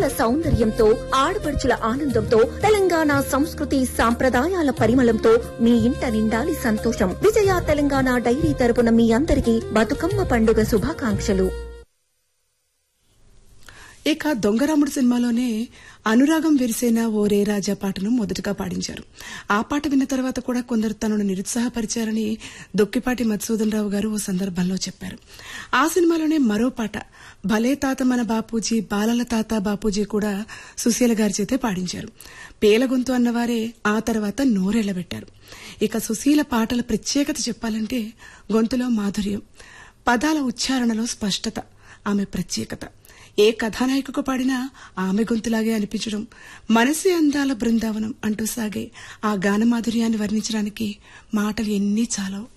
మహిళల సౌందర్యంతో ఆడపడుచుల ఆనందంతో తెలంగాణ సంస్కృతి సాంప్రదాయాల పరిమళంతో మీ ఇంట నిండాలి సంతోషం విజయ తెలంగాణ డైరీ తరపున మీ అందరికీ బతుకమ్మ పండుగ శుభాకాంక్షలు ఇక దొంగరాముడు సినిమాలోనే అనురాగం విరిసేన ఓ రే రాజా పాటను మొదటగా పాడించారు ఆ పాట విన్న తర్వాత కూడా కొందరు తనను నిరుత్సాహపరిచారని దొక్కిపాటి మధుసూదన్ రావు గారు ఓ సందర్భంలో చెప్పారు ఆ సినిమాలోనే మరో పాట భలే తాత మన బాపూజీ బాలల తాత బాపూజీ కూడా సుశీల గారి చేతే పాడించారు పేలగొంతు అన్నవారే ఆ తర్వాత నోరెళ్లబెట్టారు ఇక సుశీల పాటల ప్రత్యేకత చెప్పాలంటే గొంతులో మాధుర్యం పదాల ఉచ్చారణలో స్పష్టత ఆమె ప్రత్యేకత ఏ కథానాయికకు పాడినా ఆమె గొంతులాగే అనిపించడం మనసే అందాల బృందావనం అంటూ సాగే ఆ గానమాధుర్యాన్ని వర్ణించడానికి మాటలు ఎన్ని చాలవు